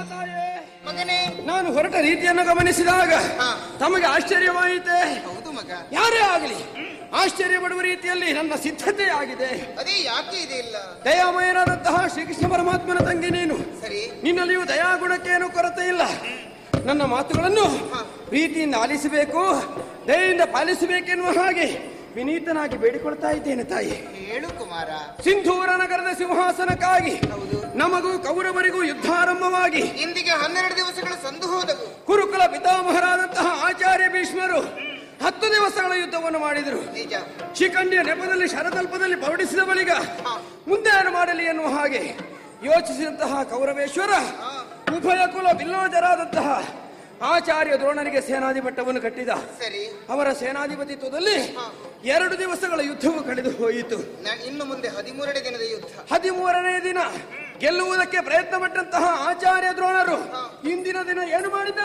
ತಾಯೇ ಮಗನೇ ನಾನು ಹೊರಟ ರೀತಿಯನ್ನು ಗಮನಿಸಿದಾಗ ಹಾ. ತಮಗೆ ಆಶ್ಚರ್ಯವಾಯಿತೆ ಹೌದು ಮಗ ಯಾರೇ ಆಗಲಿ ಆಶ್ಚರ್ಯ ಪಡುವ ರೀತಿಯಲ್ಲಿ ನನ್ನ ಸಿದ್ಧತೆ ಆಗಿದೆ ಅದೇ ಯಾಕೆ ಇದೆ ಇಲ್ಲ ದಯಾಮಯನಾದಂತಹ ಶ್ರೀಕೃಷ್ಣ ಪರಮಾತ್ಮನ ತಂಗಿ ನೀನು ಸರಿ ನಿನ್ನಲ್ಲಿಯೂ ದಯಾಗುಣಕ್ಕೇನು ಕೊರತೆ ಇಲ್ಲ ನನ್ನ ಮಾತುಗಳನ್ನು ಪ್ರೀತಿಯಿಂದ ಆಲಿಸಬೇಕು ದಯೆಯಿಂದ ಪಾಲಿಸಬೇಕೆನ್ನುವ ಹಾಗೆ ವಿನೀತನಾಗಿ ಬೇಡಿಕೊಳ್ತಾ ಇದ್ದೇನೆ ತಾಯಿ ಹೇಳು ಕುಮಾರ ಸಿಂಧೂರ ನಗರದ ಸಿಂಹಾಸನಕ್ಕಾಗಿ ಹೌದು ನಮಗೂ ಕೌರವರಿಗೂ ಯುದ್ಧಾರಂಭವಾಗಿ ಇಂದಿಗೆ ಹನ್ನೆರಡು ದಿವಸಗಳ ಸಂದು ಹೋದವು ಕುರುಕುಲ ಪಿತಾಮಹರಾದಂತಹ ಆಚಾರ್ಯ ಭೀಷ್ಮರು ಹತ್ತು ದಿವಸಗಳ ಯುದ್ಧವನ್ನು ಮಾಡಿದರು ನಿಜ ಶಿಖಂಡಿಯ ನೆಪದಲ್ಲಿ ಶರತಲ್ಪದಲ್ಲಿ ಪೌಡಿಸಿದ ಬಳಿಕ ಹಾ. ಮುಂದೆ ಏನು ಮಾಡಲಿ ಎನ್ನುವ ಹಾಗೆ ಯೋಚಿಸಿದಂತಹ ಕೌರವೇಶ್ವರ ಉಭಯ ಕುಲ ಬಿಲ್ಲೋಜರಾದಂತಹ ಆಚಾರ್ಯ ದ್ರೋಣನಿಗೆ ಸೇನಾಧಿಪಟ್ಟವನ್ನು ಕಟ್ಟಿದ ಸರಿ ಅವರ ಸೇನಾಧಿಪತಿತ್ವದಲ್ಲಿ ಹಾ. ಎರಡು ದಿವಸಗಳ ಯುದ್ಧವು ಕಳೆದು ಹೋಯಿತು ನ- ಇನ್ನು ಮುಂದೆ ಹದಿಮೂರನೇ ದಿನದ ಯುದ್ಧ ಹದಿಮೂರನೇ ದಿನ ಗೆಲ್ಲುವುದಕ್ಕೆ ಪ್ರಯತ್ನ ಪಟ್ಟಂತಹ ಆಚಾರ್ಯ ದ್ರೋಣರು ಇಂದಿನ ದಿನ ಏನು ಮಾಡಿದ್ದಾರೆ